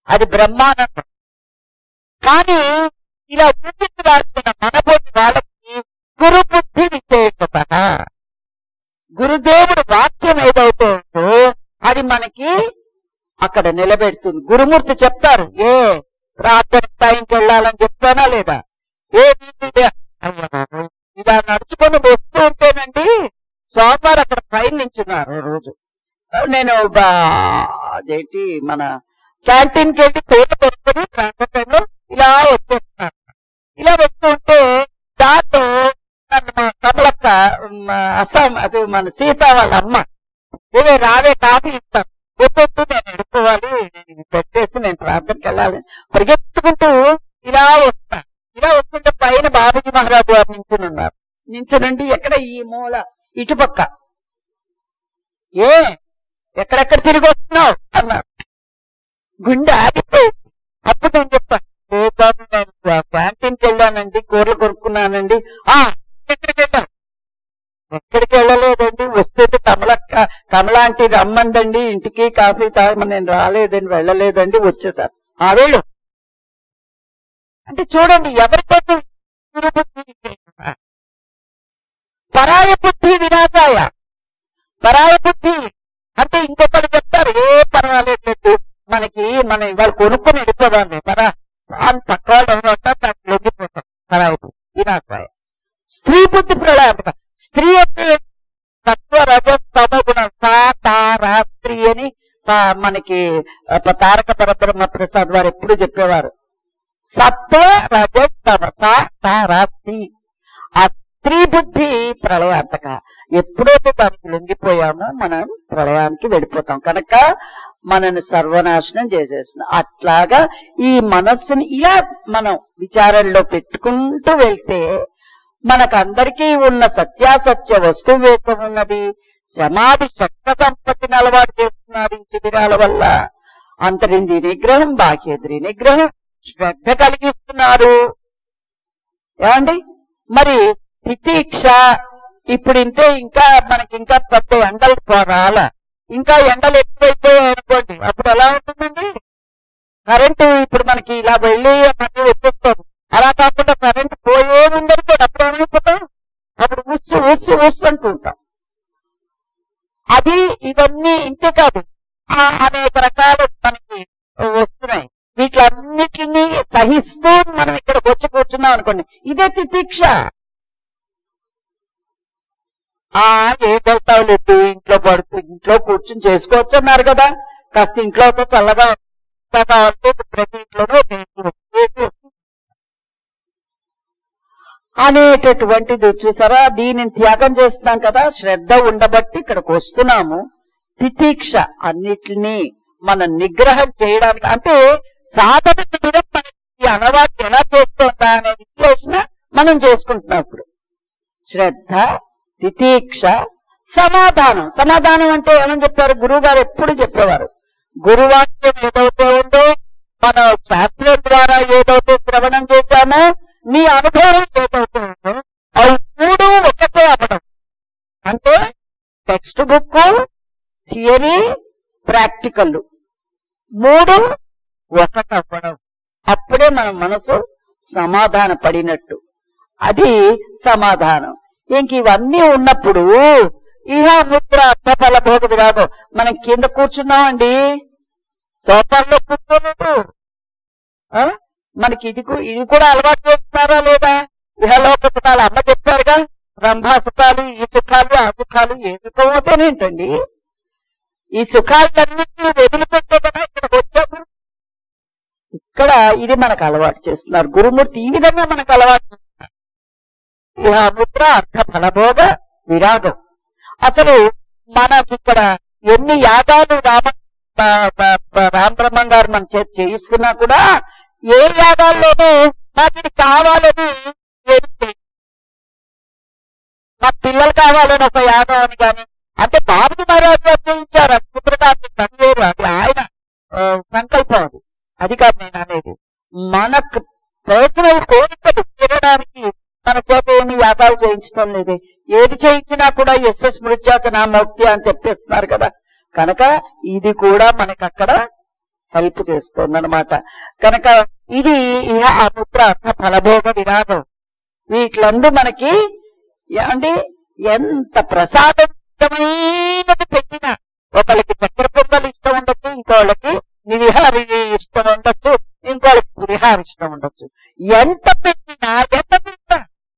అది బ్రహ్మానందం కానీ ఇలా చూపించడానికి మనబోటి వాళ్ళకి గురు బుద్ధి విశేషత గురుదేవుడు వాక్యం ఏదైతే ఉందో అది మనకి అక్కడ నిలబెడుతుంది గురుమూర్తి చెప్తారు ఏ ప్రార్థన టైంకి వెళ్ళాలని చెప్తానా లేదా ఏ వీధి ఇదే? అయ్య బాబోయ్, ఇలా నడుచుకొని వస్తూ ఉంటేనండి స్వామివారు అక్కడ పైన నించున్నారు ఓ రోజు నేను బా- అదేంటి మన క్యాంటీన్ కి వెళ్ళి పేట పెట్టుకుని ప్రాంతంలో ఇలా వచ్చేస్తున్నాను ఇలా వస్తూ ఉంటే దాంతో నన్ను మా కమలక్క మా అస్సాం అది మన సీత వాళ్ళ అమ్మ ఏవే రావే కాఫీ ఇస్తాను వద్దొద్దు నేను వెళ్ళిపోవాలి నేను ఇది పెట్టేసి నేను ప్రాంతానికి వెళ్ళాలి పరిగెత్తుకుంటూ ఇలా వస్తా ఇలా వస్తుంటే పైన బాబుజీ మహారాజు గారు నించుని ఉన్నారు నించునండి ఎక్కడ ఈ మూల ఇటుపక్క ఏ ఎక్కడెక్కడ తిరిగి వస్తున్నావు అన్నారు గుండె ఆగిపోయింది అప్పుడు నేను చెప్పా ఏ బాబు నేను క్యాంటీన్కి వెళ్ళానండి కూరలు కొనుక్కున్నానండి ఆ ఎక్కడికి వెళ్ళాను ఎక్కడికి వెళ్ళలేదండి వస్తుంటే కమలక్క కమలాంటి రమ్మందండి ఇంటికి కాఫీ తాగమని నేను రాలేదండి వెళ్ళలేదండి వచ్చేసాను ఆ వెళ్ళు అంటే చూడండి ఎవరికోసం గురుబుద్ధి విశేషత? పరాయ బుద్ధి వినాశాయ పరాయ బుద్ధి అంటే ఇంకొకరు చెప్తారు ఏ పర్వాలేదు మనకి మనం ఇవాళ కొనుక్కొని వెళ్ళిపోదాం పరా అని పక్క వాళ్ళు ఎవరంటే నాకు లొంగిపోతాం పరాయి బుద్ధి వినాశాయ స్త్రీ బుద్ధి ప్రళయాత్మక స్త్రీ అంటే తత్వ రజస్తమ గుణం సా తారా స్త్రీ అని ఆ, మనకి ఆ, తారక పరబ్రహ్మ ప్రసాద్ వారు ఎప్పుడు చెప్పేవారు సత్వ రజస్తమ సా తారా స్త్రీ ఆ స్త్రీ బుద్ధి ప్రళయాత్మక ఎప్పుడైతే దానికి లొంగిపోయామో మనం ప్రళయానికి వెళ్ళిపోతాం కనుక మనని సర్వనాశనం చేసేస్తుంది అట్లాగా ఈ మనస్సుని ఇలా మనం విచారంలో పెట్టుకుంటూ వెళ్తే మనకందరికీ ఉన్న సత్యాసత్య వస్తువేకం ఉన్నది సమాధి శక్త సంపత్తిని అలవాటు చేస్తున్నారు ఈ శిబిరాల వల్ల అంతరింద్రియ నిగ్రహం బాహ్యేంద్రియ నిగ్రహం శ్రద్ధ కలిగిస్తున్నారు ఏమండి మరి తితీక్ష ఇప్పుడు ఇంతే ఇంకా మనకి ఇంకా పెద్ద ఎండలు పో- రాల ఇంకా ఎండలు ఎక్కువైపోయాయి అనుకోండి అప్పుడు ఎలా ఉంటుందండి కరెంటు ఇప్పుడు మనకి ఇలా వెళ్ళి మళ్ళీ వచ్చేస్తుంది అలా కాకుండా కరెంటు పోయే ఉందనుకోండి అప్పుడు ఏమైపోతాం అప్పుడు ఉస్సు ఉస్సు ఉస్సు అంటూ ఉంటాం అది ఇవన్నీ ఇంతే కాదు ఆ అనేక రకాలు మనకి వస్తున్నాయి వీటిలన్నిటిని సహిస్తూ మనం ఇక్కడికి వచ్చి కూర్చున్నాం అనుకోండి ఇదే తితీక్ష ఆ ఏం వెళ్తావు లేదు ఇంట్లో పడుతూ ఇంట్లో కూర్చుని చేసుకోవచ్చు అన్నారు కదా కాస్త ఇంట్లో అయితే చల్లగా ఇంకా కావాలంటే ప్రతి ఇంట్లోనూ ఒక ఏసీ ఉంది. ఏసీ ఉంది. అనేటటువంటిది చూసారా దీనిని త్యాగం చేస్తున్నాం కదా శ్రద్ధ ఉండబట్టి ఇక్కడికి వస్తున్నాము తితీక్ష అన్నిటినీ మనం నిగ్రహం చేయడానికి అంటే సాధన చేయడం మనకి ఈ అలవాటు ఎలా చేస్తుందా అనే విశ్లేషణ మనం చేసుకుంటున్నాం ఇప్పుడు శ్రద్ధ తితీక్ష సమాధానం సమాధానం అంటే ఏమని చెప్పారు గురువు గారు ఎప్పుడు చెప్పేవారు గురువాక్యం ఏదైతే ఉందో మన శాస్త్రం ద్వారా ఏదైతే శ్రవణం చేశామో నీ అనుభవం ఏదైతే ఉందో అవి మూడు ఒకటే అవ్వడం అంటే టెక్స్ట్ బుక్ థియరీ ప్రాక్టికల్ మూడు ఒకటి అవ్వడం అప్పుడే మన మనసు సమాధాన పడినట్టు అది సమాధానం ఇంక ఇవన్నీ ఉన్నప్పుడు ఇహ ముద్ర అర్థఫల భోగ విరాగం మనం కింద కూర్చున్నామండి సోఫాల్లో కూర్చోలేదు ఆ? మనకి ఇది కూ- ఇది కూడా అలవాటు చేస్తున్నారా లేదా ఇహలోక సుఖాలు అమ్మ చెప్పారుగా బ్రహ్మ సుఖాలు ఈ సుఖాలు ఆ సుఖాలు ఏ సుఖం అవుతానేంటండి ఈ సుఖాలన్నింటినీ వదిలిపెట్టే కదా ఇక్కడికి వచ్చాము ఇక్కడ ఇది మనకు అలవాటు చేస్తున్నారు గురుమూర్తి ఈ విధంగా మనకు అలవాటు చేస్తున్నారు ఇహ ముద్ర అర్థ ఫలభోగ విరాగం అసలు మనకి ఇక్కడ ఎన్ని యాగాలు రామ బ- బ- బ- రామబ్రహ్మం గారు మన చేతి చేయిస్తున్నా కూడా ఏ యాగాల్లోనూ నాకు ఇది కావాలని ఏది చేయదు. మా పిల్లలు కావాలని ఒక యాగం అని కానీ అంటే బాబుజీ మహారాజు గారు చేయించారు పుత్రకాశి తండ్రి అది ఆయన ఆ, సంకల్పం అది అది కాదు నేను అనేది మనకు పర్సనల్ కోరికలు తీరడానికి మన చేత ఏమి యాగాలు చేయించడం లేదు ఏది చేయించినా కూడా ఎస్ఎస్ మృత్యాచ నా మౌక్తి అని చెప్పేస్తున్నారు కదా కనుక ఇది కూడా మనకి అక్కడ హెల్ప్ చేస్తుంది అనమాట కనుక ఇది ఇహ ఆ ముద్ర అర్థ ఫలభోగ విరాగం వీటిలందు మనకి అంటే ఎంత ప్రసాదమైనది పెట్టినా ఒకళ్ళకి చక్కెర పొంగల్ ఇష్టం ఉండొచ్చు ఇంకోళ్ళకి నివిహారి ఇష్టం ఉండొచ్చు ఇంకోళ్ళకి పులిహార ఇష్టం ఉండొచ్చు ఎంత పెట్టినా ఎంత పెట్టినా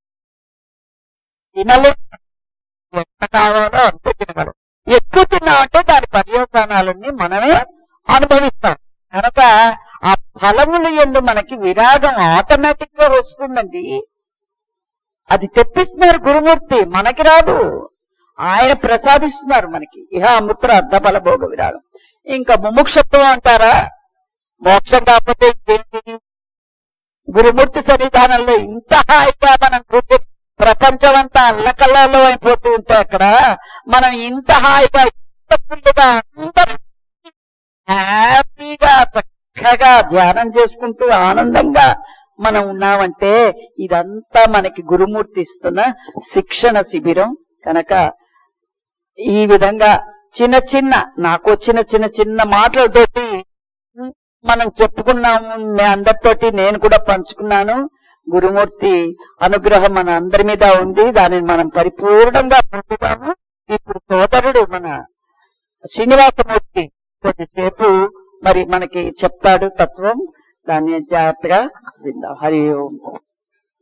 తినలేదు ఎంత కావాలో అంత తినగలం ఎక్కువ తిన్నామంటే దాని పర్యవసానాలన్నీ మనమే అనుభవిస్తాం కనుక ఆ ఫలములు ఎందు మనకి విరాగం ఆటోమేటిక్ గా వస్తుందండి అది తెప్పిస్తున్నారు గురుమూర్తి మనకి రాదు ఆయన ప్రసాదిస్తున్నారు మనకి ఇహ అమృత అర్ధబల భోగ విరాగం ఇంకా ముముక్షత్వం అంటారా మోక్షం కాకపోతే ఇంకేంటి గురుమూర్తి సన్నిధానంలో ఇంత హాయిగా మనం కూర్చొని ప్రపంచం అంతా అల్లకల్లలో అయిపోతూ ఉంటే అక్కడ మనం ఇంత హాయిగా ఇంత ఫుల్గా అంత హ్యాపీగా చక్కగా ధ్యానం చేసుకుంటూ ఆనందంగా మనం ఉన్నామంటే ఇదంతా మనకి గురుమూర్తి ఇస్తున్న శిక్షణ శిబిరం కనుక ఈ విధంగా చిన్న చిన్న నాకు వచ్చిన చిన్న చిన్న మాటలతోటి మనం చెప్పుకున్నాము మీ అందరితోటి నేను కూడా పంచుకున్నాను గురుమూర్తి అనుగ్రహం మన అందరి మీద ఉంది దానిని మనం పరిపూర్ణంగా పొందుతాము ఇప్పుడు సోదరుడు మన శ్రీనివాసమూర్తి కొద్దిసేపు మరి మనకి చెప్తాడు తత్వం దాన్ని జాగ్రత్తగా విందాం హరి ఓం